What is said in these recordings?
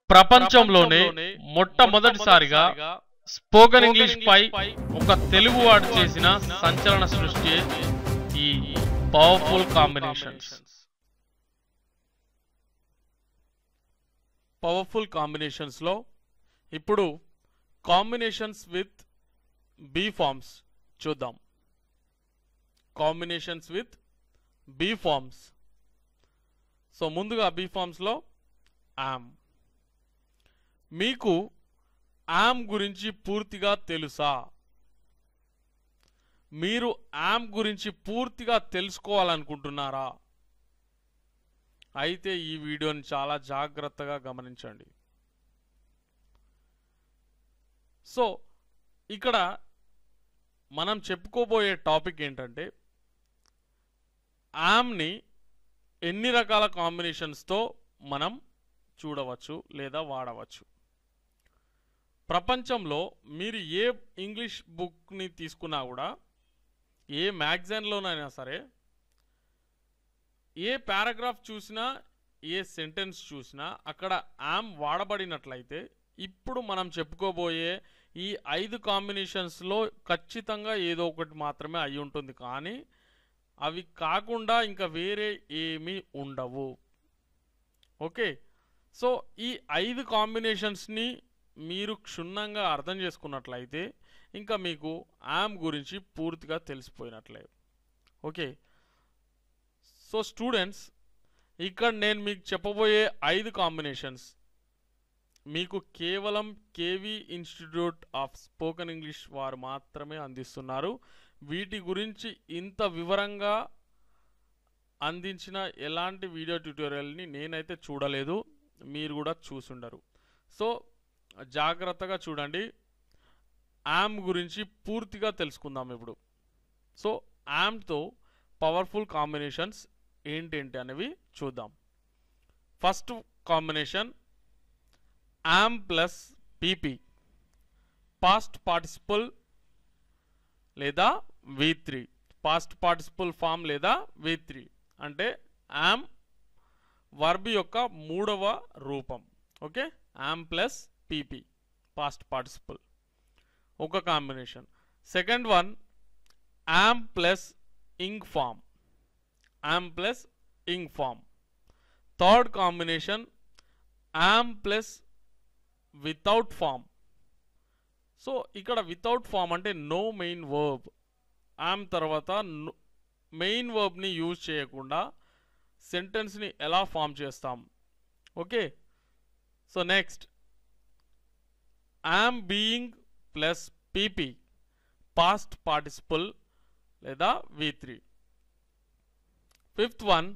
ప్రపంచంలోనే మొట్టమొదటిసారిగా spoken English పై ఒక తెలుగు వాడు చేసిన సంచలన సృష్టి ఈ పవర్ఫుల్ కాంబినేషన్స్ పవర్ఫుల్ కాంబినేషన్స్ లో ఇప్పుడు కాంబినేషన్స్ విత్ బీ ఫార్మ్స్ చూద్దాం combinations with be forms so ముందుగా బీ ఫార్మ్స్లో యామ్ మీకు యామ్ గురించి పూర్తిగా తెలుసా మీరు యామ్ గురించి పూర్తిగా తెలుసుకోవాలనుకుంటున్నారా అయితే ఈ వీడియోని చాలా జాగ్రత్తగా గమనించండి సో ఇక్కడ మనం చెప్పుకోబోయే టాపిక్ ఏంటంటే యామ్ని ఎన్ని రకాల కాంబినేషన్స్తో మనం చూడవచ్చు లేదా వాడవచ్చు ప్రపంచంలో మీరు ఏ ఇంగ్లీష్ బుక్ని తీసుకున్నా కూడా ఏ మ్యాగజైన్లోనైనా సరే ఏ పారాగ్రాఫ్ చూసినా ఏ సెంటెన్స్ చూసినా అక్కడ యామ్ వాడబడినట్లయితే ఇప్పుడు మనం చెప్పుకోబోయే ఈ ఐదు కాంబినేషన్స్లో ఖచ్చితంగా ఏదో ఒకటి మాత్రమే అయి ఉంటుంది కానీ అవి కాకుండా ఇంకా వేరే ఏమీ ఉండవు ఓకే సో ఈ ఐదు కాంబినేషన్స్ని మీరు క్షుణ్ణంగా అర్థం చేసుకున్నట్లయితే ఇంకా మీకు యామ్ గురించి పూర్తిగా తెలిసిపోయినట్లే ఓకే సో స్టూడెంట్స్ ఇక్కడ నేను మీకు చెప్పబోయే ఐదు కాంబినేషన్స్ మీకు కేవలం KV institute of spoken English వారు మాత్రమే అందిస్తున్నారు వీటి గురించి ఇంత వివరంగా అందించిన ఎలాంటి వీడియో ట్యూటోరియల్ని నేనైతే చూడలేదు మీరు కూడా చూసుండరు సో జాగ్రత్తగా చూడండి యామ్ గురించి పూర్తిగా తెలుసుకుందాం ఇప్పుడు సో యామ్తో పవర్ఫుల్ కాంబినేషన్స్ ఏంటేంటి అనేవి చూద్దాం first combination am plus PP past participle లేదా V three past participle form లేదా వి త్రీ అంటే యామ్ వర్బ్ యొక్క మూడవ రూపం okay am plus PP past participle ఒక combination second one am plus ing form am plus ing form third combination am plus without form so ఇక్కడ without form అంటే no main verb am తర్వాత main వర్బ్ని use చేయకుండా సెంటెన్స్ని ఎలా form చేస్తాం okay so next am being plus PP past participle లేదా V three fifth one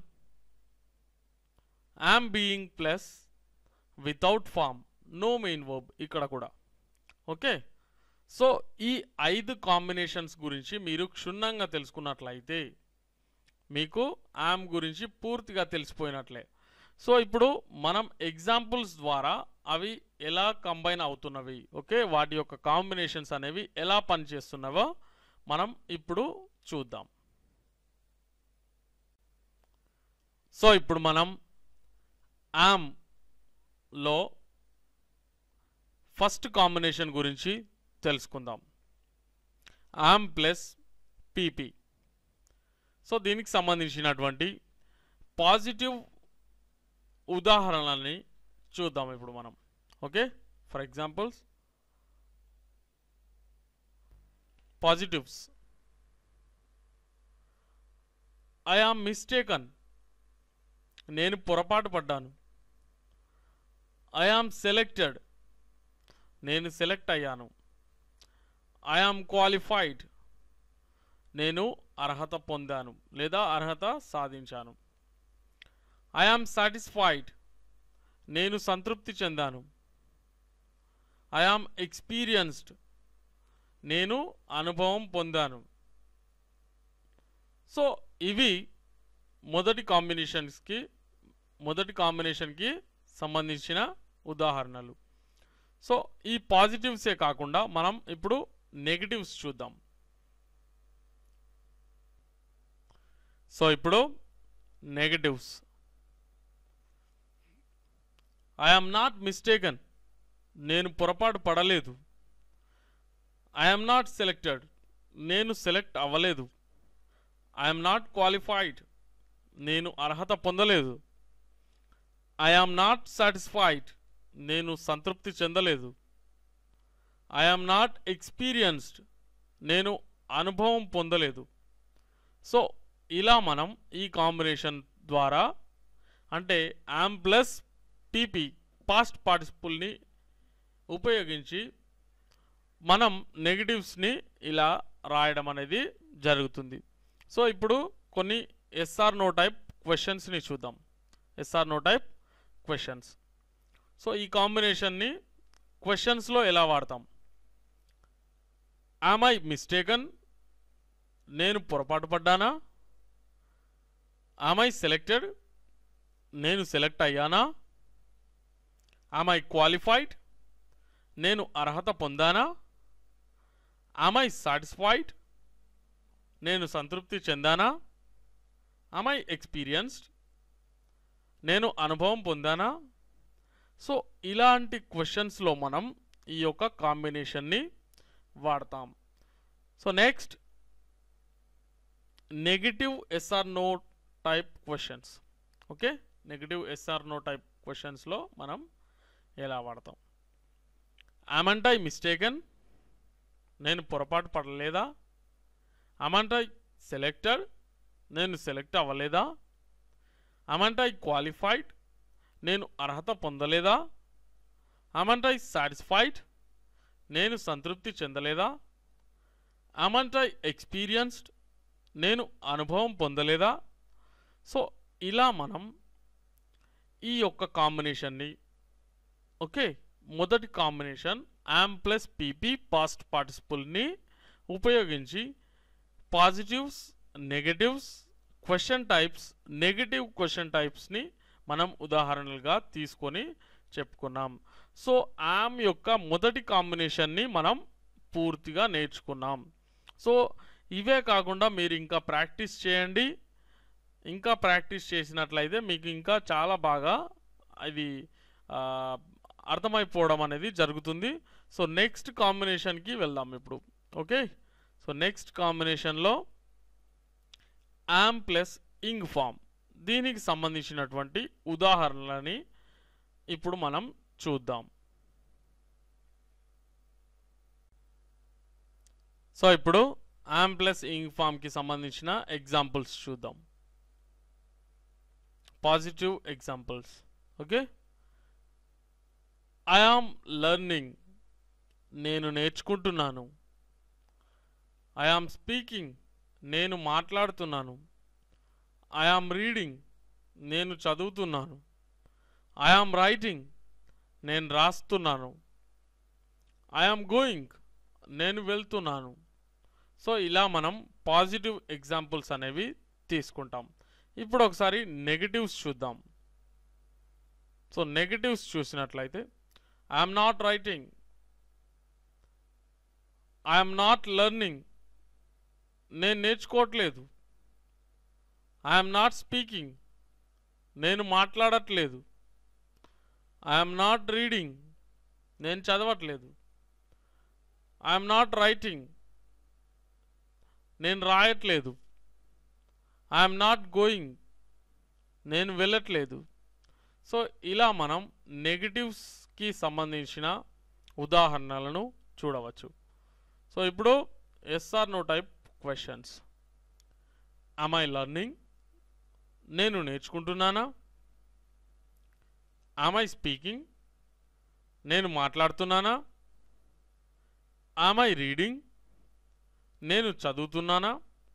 am being plus without form no main verb ఇక్కడ కూడా ఓకే సో ఈ ఐదు కాంబినేషన్స్ గురించి మీరు క్షుణ్ణంగా తెలుసుకున్నట్లయితే మీకు యామ్ గురించి పూర్తిగా తెలిసిపోయినట్లే సో ఇప్పుడు మనం ఎగ్జాంపుల్స్ ద్వారా అవి ఎలా కంబైన్ అవుతున్నవి ఓకే వాటి యొక్క కాంబినేషన్స్ అనేవి ఎలా పనిచేస్తున్నవో మనం ఇప్పుడు చూద్దాం సో ఇప్పుడు మనం యామ్లో ఫస్ట్ కాంబినేషన్ గురించి తెలుసుకుందాం యామ్ ప్లస్ పీపీ సో దీనికి సంబంధించినటువంటి పాజిటివ్ ఉదాహరణలని చూద్దాం ఇప్పుడు మనం okay for examples positives I am mistaken నేను పొరపాటు పడ్డాను ఐ ఆమ్ సెలెక్టెడ్ నేను సెలెక్ట్ అయ్యాను ఐ ఆమ్ క్వాలిఫైడ్ నేను అర్హత పొందాను లేదా అర్హత సాధించాను ఐ ఆమ్ సాటిస్ఫైడ్ నేను సంతృప్తి చెందాను ఐ ఆమ్ ఎక్స్పీరియన్స్డ్ నేను అనుభవం పొందాను సో ఇవి మొదటి కాంబినేషన్స్కి మొదటి కాంబినేషన్కి సంబంధించిన ఉదాహరణలు సో ఈ పాజిటివ్సే కాకుండా మనం ఇప్పుడు నెగిటివ్స్ చూద్దాం సో ఇప్పుడు negatives I am not mistaken నేను పొరపాటు పడలేదు ఐ ఆమ్ నాట్ సెలెక్టెడ్ నేను సెలెక్ట్ అవ్వలేదు ఐ ఆమ్ నాట్ క్వాలిఫైడ్ నేను అర్హత పొందలేదు ఐ ఆమ్ నాట్ సాటిస్ఫైడ్ నేను సంతృప్తి చెందలేదు ఐ ఆమ్ నాట్ ఎక్స్పీరియన్స్డ్ నేను అనుభవం పొందలేదు సో ఇలా మనం ఈ కాంబినేషన్ ద్వారా అంటే యామ్ ప్లస్ పీపీ పాస్ట్ పార్టిసిపుల్ని ఉపయోగించి మనం నెగిటివ్స్ని ఇలా రాయడం అనేది జరుగుతుంది సో ఇప్పుడు కొన్ని ఎస్ఆర్ నో టైప్ క్వశ్చన్స్ని చూద్దాం yes or no type questions so ఈ కాంబినేషన్ని క్వశ్చన్స్లో ఎలా వాడతాం ఆమ్ ఐ మిస్టేకన్ నేను పొరపాటు పడ్డానా ఆమ్ ఐ సెలెక్టెడ్ నేను సెలెక్ట్ అయ్యానా ఆమ్ ఐ క్వాలిఫైడ్ నేను అర్హత పొందానా ఆమ్ ఐ సాటిస్ఫైడ్ నేను సంతృప్తి చెందానా ఆమ్ ఐ ఎక్స్పీరియన్స్డ్ నేను అనుభవం పొందానా సో ఇలాంటి క్వశ్చన్స్లో మనం ఈ యొక్క కాంబినేషన్ని వాడతాం so next negative yes or no type questions okay negative yes or no type క్వశ్చన్స్లో మనం ఎలా వాడతాం ఆమంట్ ఐ మిస్టేకన్ నేను పొరపాటు పడలేదా అమంట్ ఐ సెలెక్టెడ్ నేను సెలెక్ట్ అవ్వలేదా అమంట్ ఐ క్వాలిఫైడ్ నేను అర్హత పొందలేదా అమంట్ ఐ సాటిస్ఫైడ్ నేను సంతృప్తి చెందలేదా అమంట్ ఐ ఎక్స్పీరియన్స్డ్ నేను అనుభవం పొందలేదా సో ఇలా మనం ఈ యొక్క కాంబినేషన్ని ఓకే మొదటి combination am plus PP past పార్టిసిపుల్ని ఉపయోగించి positives negatives question types negative question టైప్స్ని మనం ఉదాహరణలుగా తీసుకొని చెప్పుకున్నాం సో యామ్ యొక్క మొదటి కాంబినేషన్ని మనం పూర్తిగా నేర్చుకున్నాం సో ఇవే కాకుండా మీరు ఇంకా ప్రాక్టీస్ చేయండి ఇంకా ప్రాక్టీస్ చేసినట్లయితే మీకు ఇంకా చాలా బాగా అది ఆ, అర్థమైపోవడం అనేది జరుగుతుంది సో నెక్స్ట్ కాంబినేషన్కి వెళ్దాం ఇప్పుడు ఓకే సో నెక్స్ట్ కాంబినేషన్లో యామ్ ప్లస్ ఇంగ్ ఫామ్ దీనికి సంబంధించినటువంటి ఉదాహరణలని ఇప్పుడు మనం చూద్దాం సో ఇప్పుడు యామ్ ప్లస్ ఇంగ్ ఫామ్కి సంబంధించిన ఎగ్జాంపుల్స్ చూద్దాం positive examples okay I am learning నేను నేర్చుకుంటున్నాను ఐ ఆమ్ స్పీకింగ్ నేను మాట్లాడుతున్నాను ఐ ఆమ్ రీడింగ్ నేను చదువుతున్నాను ఐ ఆమ్ రైటింగ్ నేను రాస్తున్నాను ఐ ఆమ్ గోయింగ్ నేను వెళ్తున్నాను సో ఇలా మనం పాజిటివ్ ఎగ్జాంపుల్స్ అనేవి తీసుకుంటాం ఇప్పుడు ఒకసారి నెగటివ్స్ చూద్దాం సో నెగటివ్స్ చూసినట్లయితే I'm not writing I'm not learning నేను నేర్చుకోవట్లేదు ఐఎమ్ నాట్ స్పీకింగ్ నేను మాట్లాడట్లేదు ఐఎమ్ నాట్ రీడింగ్ నేను చదవట్లేదు ఐఎమ్ నాట్ రైటింగ్ నేను రాయట్లేదు ఐఎమ్ నాట్ గోయింగ్ నేను వెళ్ళట్లేదు సో ఇలా మనం నెగిటివ్స్కి సంబంధించిన ఉదాహరణలను చూడవచ్చు సో ఇప్పుడు yes or no type questions I learning నేను నేర్చుకుంటున్నానా ఐ స్పీకింగ్ నేను మాట్లాడుతున్నానా ఐ రీడింగ్ నేను చదువుతున్నానా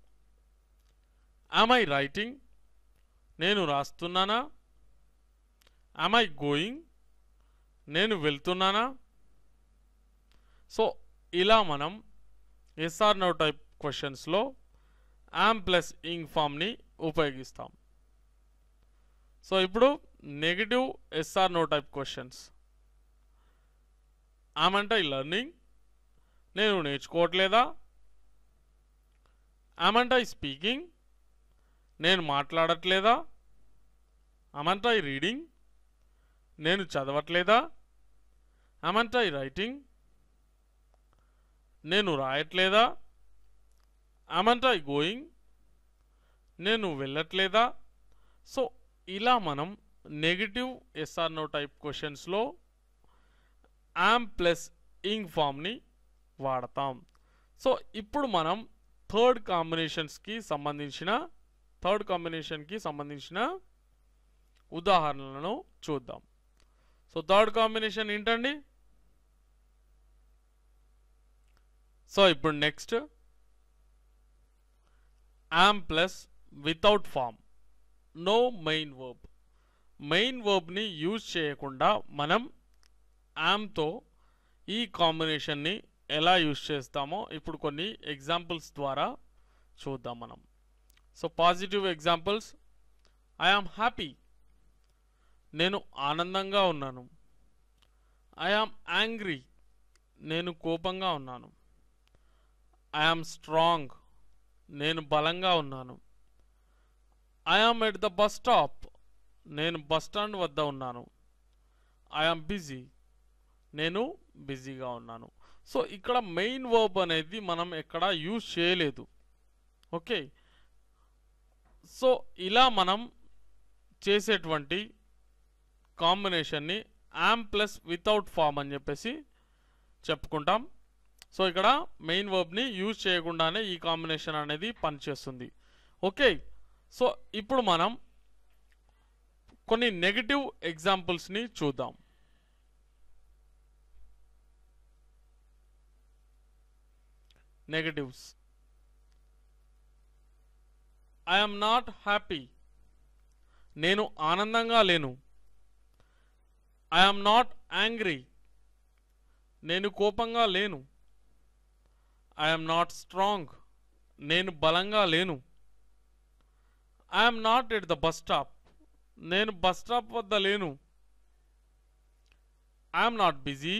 ఐ రైటింగ్ నేను రాస్తున్నానా ఐ గోయింగ్ నేను వెళ్తున్నానా సో ఇలా మనం ఎస్ఆర్ నో టైప్ క్వశ్చన్స్లో యామ్ ప్లస్ ఇంగ్ ఫామ్ని ఉపయోగిస్తాం సో ఇప్పుడు negative yes or no type questions ఆమంటే లర్నింగ్ నేను నేర్చుకోవట్లేదా ఆమంటే స్పీకింగ్ నేను మాట్లాడట్లేదా అమంటే రీడింగ్ నేను చదవట్లేదా అమంట్ ఐ రైటింగ్ నేను రాయట్లేదా అమంట్ ఐ గోయింగ్ నేను వెళ్ళట్లేదా సో ఇలా మనం నెగిటివ్ ఎస్ఆర్ నో టైప్ క్వశ్చన్స్లో యామ్ ప్లస్ ఇంగ్ ఫామ్ని వాడతాం సో ఇప్పుడు మనం థర్డ్ కాంబినేషన్స్కి సంబంధించిన థర్డ్ కాంబినేషన్కి సంబంధించిన ఉదాహరణలను చూద్దాం సో థర్డ్ కాంబినేషన్ ఏంటండి సో ఇప్పుడు next am plus without form no main verb main వర్బ్ని యూజ్ చేయకుండా మనం యామ్తో ఈ కాంబినేషన్ని ఎలా యూజ్ చేస్తామో ఇప్పుడు కొన్ని ఎగ్జాంపుల్స్ ద్వారా చూద్దాం మనం so positive examples I am happy నేను ఆనందంగా ఉన్నాను ఐ ఆమ్ యాంగ్రీ నేను కోపంగా ఉన్నాను ఐ ఆమ్ స్ట్రాంగ్ నేను బలంగా ఉన్నాను I am at the bus stop నేను బస్ స్టాండ్ వద్ద ఉన్నాను ఐ ఆమ్ బిజీ నేను బిజీగా ఉన్నాను సో ఇక్కడ మెయిన్ వర్బ్ అనేది మనం ఎక్కడ యూజ్ చేయలేదు ఓకే సో ఇలా మనం చేసేటువంటి కాంబినేషన్ని యామ్ ప్లస్ వితౌట్ ఫామ్ అని చెప్పేసి చెప్పుకుంటాం సో ఇక్కడ మెయిన్ వర్బ్ని యూజ్ చేయకుండానే ఈ కాంబినేషన్ అనేది పనిచేస్తుంది ఓకే సో ఇప్పుడు మనం కొన్ని నెగటివ్ ఎగ్జాంపుల్స్ని చూద్దాం నెగటివ్స్ ఐఎమ్ నాట్ హ్యాపీ నేను ఆనందంగా లేను ఐఎమ్ నాట్ యాంగ్రీ నేను కోపంగా లేను ఐఎమ్ నాట్ స్ట్రాంగ్ నేను బలంగా లేను I'm not at the bus stop నేను బస్ స్టాప్ వద్ద లేను ఐఎమ్ నాట్ బిజీ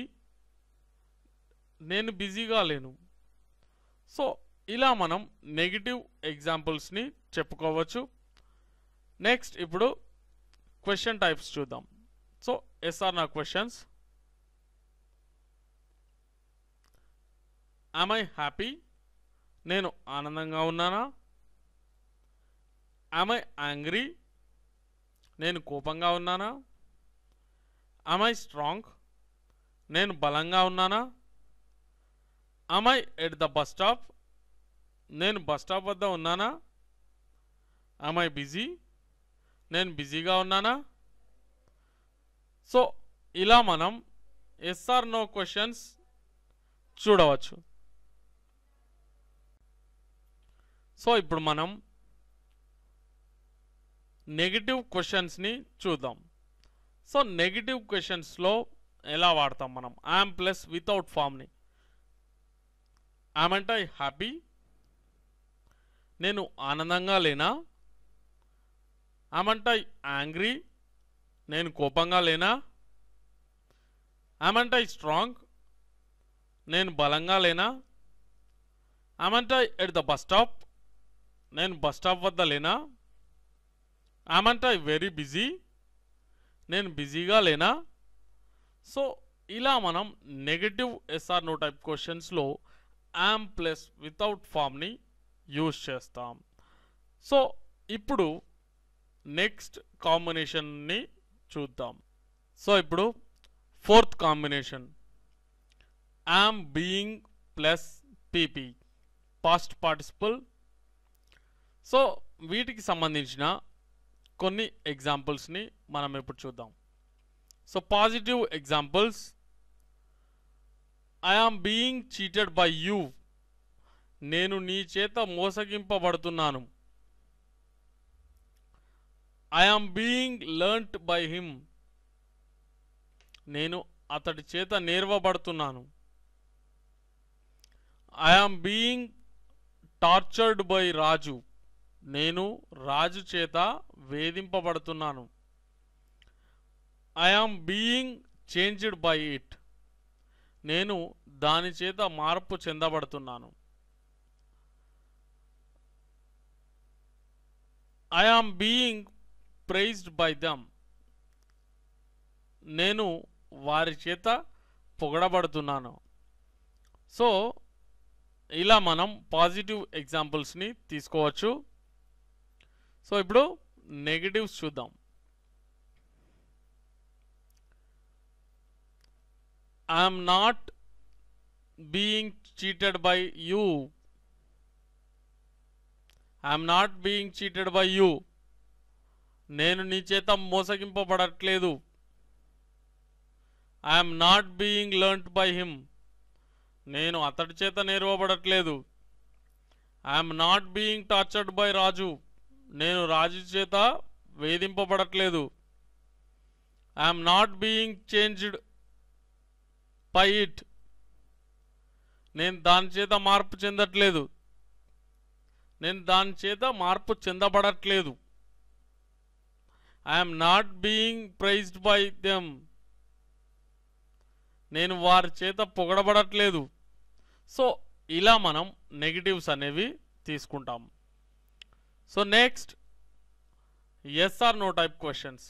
నేను బిజీగా లేను సో ఇలా మనం నెగిటివ్ ఎగ్జాంపుల్స్ని చెప్పుకోవచ్చు నెక్స్ట్ ఇప్పుడు క్వశ్చన్ టైప్స్ చూద్దాం so yes or no questions I happy నేను ఆనందంగా ఉన్నానా ఐ యాంగ్రీ నేను కోపంగా ఉన్నానా ఐ స్ట్రాంగ్ నేను బలంగా ఉన్నానా I at the bus stop నేను బస్ స్టాప్ వద్ద ఉన్నానా ఐ బిజీ నేను బిజీగా ఉన్నానా సో ఇలా మనం ఎస్ఆర్ నో క్వశ్చన్స్ చూడవచ్చు సో ఇప్పుడు మనం నెగిటివ్ క్వశ్చన్స్ని చూద్దాం సో నెగిటివ్ క్వశ్చన్స్లో ఎలా వాడతాం మనం ఐఎమ్ ప్లస్ వితౌట్ ఫామ్ని ఐఎమ్ ఐ హ్యాపీ నేను ఆనందంగా లేనా ఐఎమ్ ఐ యాంగ్రీ నేను కోపంగా లేనా ఐఎమ్ ఐ స్ట్రాంగ్ నేను బలంగా లేనా I'm I at the bus stop నేను బస్ స్టాప్ వద్ద లేనా ఐఎమ్ ఐ వెరీ బిజీ నేను బిజీగా లేనా సో ఇలా మనం నెగటివ్ ఎస్ఆర్ నో టైప్ క్వశ్చన్స్లో యామ్ ప్లస్ వితౌట్ ఫామ్ని యూజ్ చేస్తాం సో ఇప్పుడు నెక్స్ట్ కాంబినేషన్ని చూద్దాం సో ఇప్పుడు fourth combination am being plus PP past participle so వీటికి సంబంధించిన కొన్ని ఎగ్జాంపుల్స్ని మనం ఇప్పుడు చూద్దాం so positive examples I am being cheated by you నేను నీ చేత మోసగింపబడుతున్నాను I am being learnt by him నేను అతడి చేత నేర్వబడుతున్నాను I am being tortured by Raju నేను రాజు చేత వేధింపబడుతున్నాను I am being changed by it నేను దాని చేత మార్పు చెందబడుతున్నాను I am being prized by them నేను వారి చేత పొగడబడుతున్నాను సో ఇలా మనం పాజిటివ్ ఎగ్జాంపుల్స్ని తీసుకోవచ్చు సో ఇప్పుడు నెగిటివ్స్ చూద్దాం I'm not being cheated by you I'm not being cheated by you నేను నీ చేత మోసగింపబడట్లేదు I'm not being learnt by him నేను అతడి చేత నేర్వబడట్లేదు I'm not being tortured by Raju నేను రాజు చేత వేధింపబడట్లేదు I'm not being changed by it నేను దాని చేత మార్పు చెందట్లేదు నేను దాని చేత మార్పు చెందబడట్లేదు I'm not being prized by them నేను వారి చేత పొగడబడట్లేదు సో ఇలా మనం నెగిటివ్స్ అనేవి తీసుకుంటాం so next yes or no type questions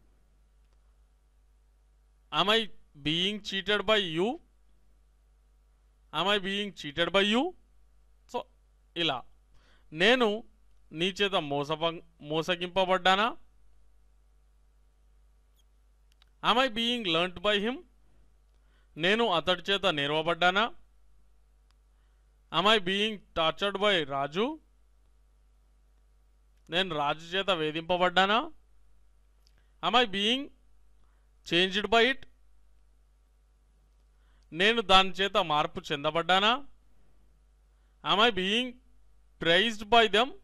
am i being cheated by you am i being cheated by you so ఇలా నేను నీ చేత మోసప మోసగింపబడ్డానా am i being learnt by him నేను అతడి చేత నేర్వబడ్డానా am i being tortured by Raju నేను రాజు చేత వేధింపబడ్డానా am i being changed by it నేను దాని చేత మార్పు చెందబడ్డానా I being prized by them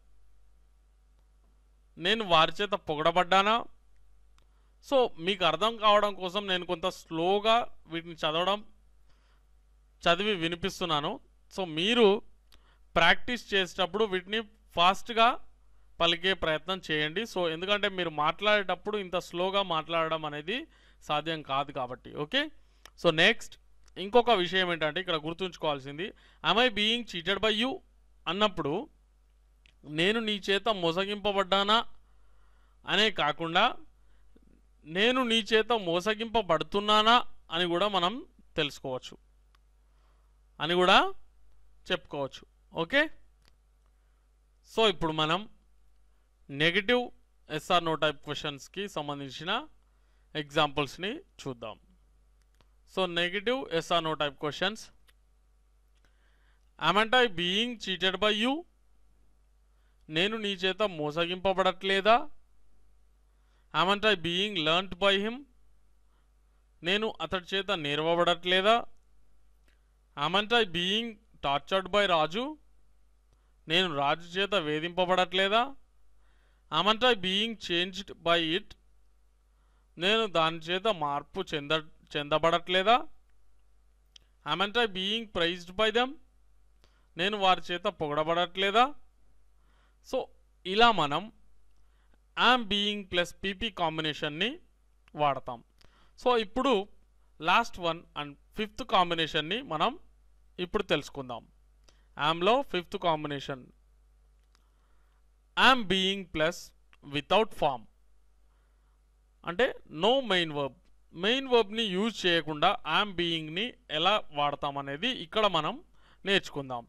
నేను వారి చేత పొగడబడ్డానా సో మీకు అర్థం కావడం కోసం నేను కొంత స్లోగా వీటిని చదవడం చదివి వినిపిస్తున్నాను సో మీరు ప్రాక్టీస్ చేసేటప్పుడు వీటిని ఫాస్ట్గా పలికే ప్రయత్నం చేయండి సో ఎందుకంటే మీరు మాట్లాడేటప్పుడు ఇంత స్లోగా మాట్లాడడం అనేది సాధ్యం కాదు కాబట్టి ఓకే సో నెక్స్ట్ ఇంకొక విషయం ఏంటంటే ఇక్కడ గుర్తుంచుకోవాల్సింది I being cheated by you అన్నప్పుడు నేను నీ చేత మోసగింపబడ్డానా అనే కాకుండా నేను నీ చేత మోసగింపబడుతున్నానా అని కూడా మనం తెలుసుకోవచ్చు అని కూడా చెప్పుకోవచ్చు ఓకే సో ఇప్పుడు మనం నెగిటివ్ ఎస్ఆర్ నో టైప్ క్వశ్చన్స్కి సంబంధించిన ఎగ్జాంపుల్స్ని చూద్దాం so negative yes or no type questions amn't I being cheated by you నేను నీ చేత మోసగింపబడట్లేదా amn't I being learnt by him నేను అతడి చేత నేర్వబడట్లేదా amn't I being tortured by Raju నేను రాజు చేత వేధింపబడట్లేదా amn't I being changed by it నేను దాని చేత మార్పు చెంద చెందబడట్లేదా amn't I being prized by them నేను వారి చేత పొగడబడట్లేదా సో ఇలా మనం యామ్ బీయింగ్ ప్లస్ పీపీ కాంబినేషన్ని వాడతాం సో ఇప్పుడు లాస్ట్ వన్ అండ్ ఫిఫ్త్ కాంబినేషన్ని మనం ఇప్పుడు తెలుసుకుందాం యామ్లో fifth combination am being plus without form అంటే నో మెయిన్ వర్బ్ మెయిన్ వర్బ్ని యూజ్ చేయకుండా యామ్ బీయింగ్ని ఎలా వాడతాం అనేది ఇక్కడ మనం నేర్చుకుందాం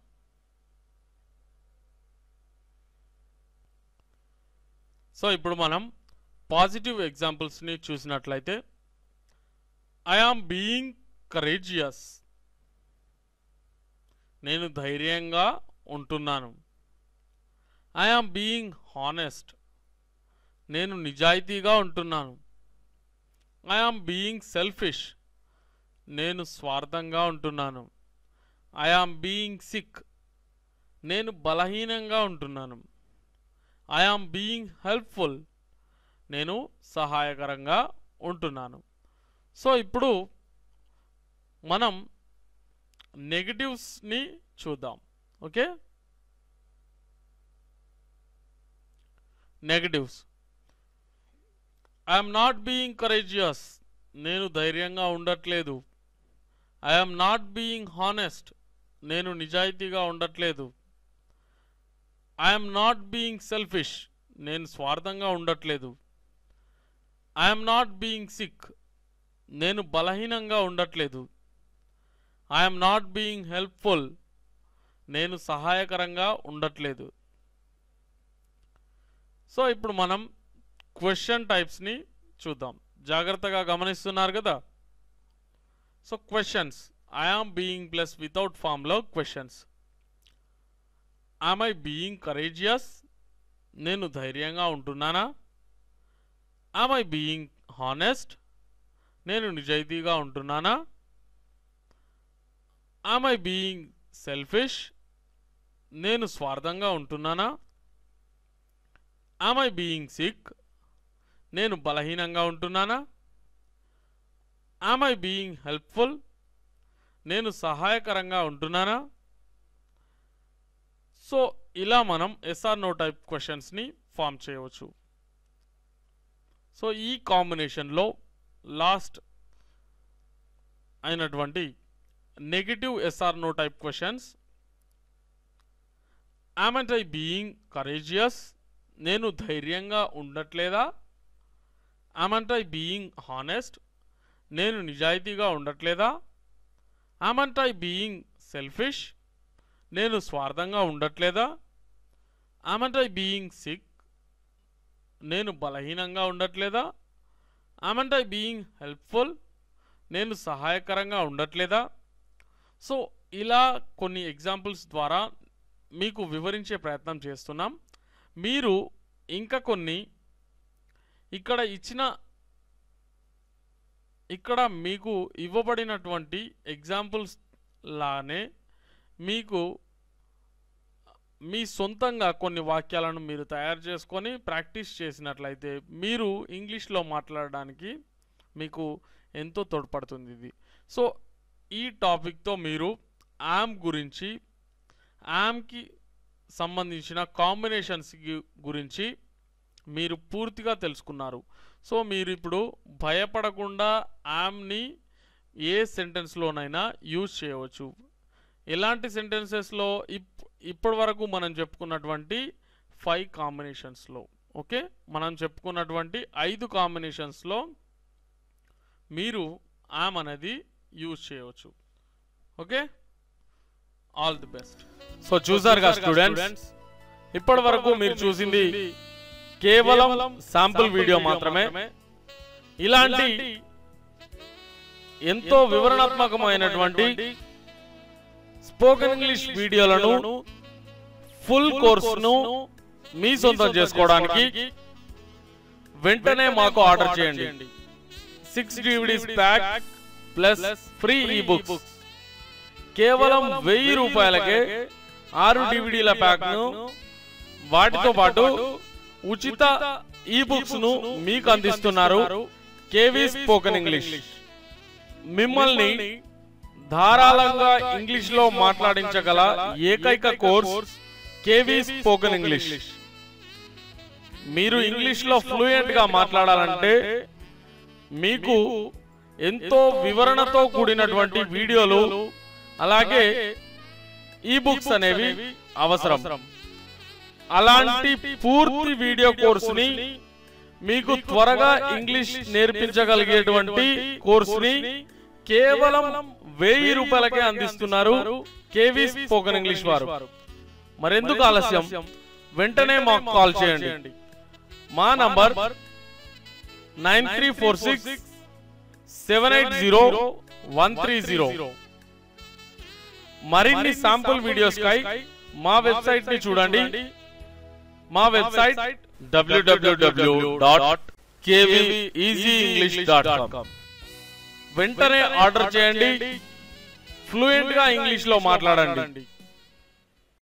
సో ఇప్పుడు మనం పాజిటివ్ ఎగ్జాంపుల్స్ని చూసినట్లయితే ఐ ఆమ్ బీయింగ్ కరేజియస్ నేను ధైర్యంగా ఉంటున్నాను ఐ ఆమ్ బీయింగ్ హానెస్ట్ నేను నిజాయితీగా ఉంటున్నాను ఐ ఆమ్ బీయింగ్ సెల్ఫిష్ నేను స్వార్థంగా ఉంటున్నాను ఐ ఆమ్ బీయింగ్ సిక్ నేను బలహీనంగా ఉంటున్నాను ఐ ఆమ్ బీయింగ్ హెల్ప్ఫుల్ నేను సహాయకరంగా ఉంటున్నాను సో ఇప్పుడు మనం నెగిటివ్స్ని చూద్దాం okay negatives I'm not being courageous నేను ధైర్యంగా ఉండట్లేదు ఐఎమ్ నాట్ బీయింగ్ హానెస్ట్ నేను నిజాయితీగా ఉండట్లేదు ఐఎమ్ నాట్ బీయింగ్ సెల్ఫిష్ నేను స్వార్థంగా ఉండట్లేదు ఐఎమ్ నాట్ బీయింగ్ సిక్ నేను బలహీనంగా ఉండట్లేదు ఐఎమ్ నాట్ బీయింగ్ హెల్ప్ఫుల్ నేను సహాయకరంగా ఉండట్లేదు సో ఇప్పుడు మనం క్వశ్చన్ టైప్స్ని చూద్దాం జాగ్రత్తగా గమనిస్తున్నారు కదా so questions I am being plus without ఫామ్లో questions I'm I being courageous నేను ధైర్యంగా ఉంటున్నానా ఐమ్ ఐ బీయింగ్ హానెస్ట్ నేను నిజాయితీగా ఉంటున్నానా ఐమ్ ఐ బీయింగ్ సెల్ఫిష్ నేను స్వార్థంగా ఉంటున్నానా ఐమ్ ఐ బీయింగ్ సిక్ నేను బలహీనంగా ఉంటున్నానా ఐమ్ ఐ బీయింగ్ హెల్ప్ఫుల్ నేను సహాయకరంగా ఉంటున్నానా సో ఇలా మనం ఎస్ఆర్ నో టైప్ క్వశ్చన్స్ని ఫామ్ చేయవచ్చు సో ఈ కాంబినేషన్లో లాస్ట్ అయినటువంటి negative yes or no type questions amn't I being courageous నేను ధైర్యంగా ఉండట్లేదా ఆమంట్ ఐ బీయింగ్ హానెస్ట్ నేను నిజాయితీగా ఉండట్లేదా ఆమంట్ ఐ బీయింగ్ సెల్ఫిష్ నేను స్వార్థంగా ఉండట్లేదా ఆమంట్ ఐ బీయింగ్ సిక్ నేను బలహీనంగా ఉండట్లేదా ఆమంట్ ఐ బీయింగ్ హెల్ప్ఫుల్ నేను సహాయకరంగా ఉండట్లేదా సో ఇలా కొన్ని ఎగ్జాంపుల్స్ ద్వారా మీకు వివరించే ప్రయత్నం చేస్తున్నాం మీరు ఇంకా కొన్ని ఇక్కడ ఇచ్చిన ఇక్కడ మీకు ఇవ్వబడినటువంటి ఎగ్జాంపుల్స్ లానే మీకు మీ సొంతంగా కొన్ని వాక్యాలను మీరు తయారు చేసుకొని ప్రాక్టీస్ చేసినట్లయితే మీరు ఇంగ్లీష్లో మాట్లాడడానికి మీకు ఎంతో తోడ్పడుతుంది ఇది సో ఈ టాపిక్తో మీరు యామ్ గురించి యామ్కి సంబంధించిన కాంబినేషన్స్ గురించి మీరు పూర్తిగా తెలుసుకున్నారు సో మీరు ఇప్పుడు భయపడకుండా యామ్ని ఏ సెంటెన్స్లోనైనా యూజ్ చేయవచ్చు ఎలాంటి సెంటెన్సెస్లో ఇప్ ఇప్పటి వరకు మనం చెప్పుకున్నటువంటి ఫైవ్ కాంబినేషన్స్లో ఓకే మనం చెప్పుకున్నటువంటి ఐదు కాంబినేషన్స్లో మీరు యామ్ అనేది యూజ్ చేయవచ్చు okay all the best so చూసారుగా స్టూడెంట్స్ ఇప్పటి వరకు మీరు చూసింది కేవలం శాంపుల్ వీడియో మాత్రమే ఇలాంటి ఎంతో వివరణాత్మకమైనటువంటి స్పోకెన్ ఇంగ్లీష్ వీడియోలను ఫుల్ కోర్సును మీ సొంతం చేసుకోవడానికి వెంటనే మాకు ఆర్డర్ చేయండి six DVDs pack plus free ebooks కేవలం వెయ్యి రూపాయలకే ఆరు డివిడీల ప్యాక్ను వాటితో పాటు ఉచిత ఈ బుక్స్ ను మీకు అందిస్తున్నారు కేవీ స్పోకెన్ ఇంగ్లీష్ మిమ్మల్ని ధారాళంగా ఇంగ్లీష్ లో మాట్లాడించగల ఏకైక కోర్స్ కేవీ స్పోకెన్ ఇంగ్లీష్ మీరు ఇంగ్లీష్ లో ఫ్లూయెంట్ గా మాట్లాడాలంటే మీకు ఎంతో వివరణతో కూడినటువంటి వీడియోలు అలాగే ఈ బుక్స్ అనేవి అవసరం అలాంటి పూర్తి వీడియో కోర్సుని మీకు త్వరగా ఇంగ్లీష్ నేర్పించగలిగేటువంటి కోర్సుని కేవలం వెయ్యి రూపాయలకే అందిస్తున్నారు కేవీ స్పోకెన్ ఇంగ్లీష్ వారు మరెందుకు ఆలస్యం వెంటనే మాకు కాల్ చేయండి మా number nine three four six seven eight zero one three zero మరిన్ని శాంపుల్ వీడియోస్ కై మా వెబ్సైట్ ని చూడండి మా వెబ్సైట్ డబ్ల్యూడబ్ల్యూడబ్ల్యూ డాట్ డాట్ కామ్ వెంటనే ఆర్డర్ చేయండి ఫ్లూయెంట్ గా ఇంగ్లీష్ లో మాట్లాడండి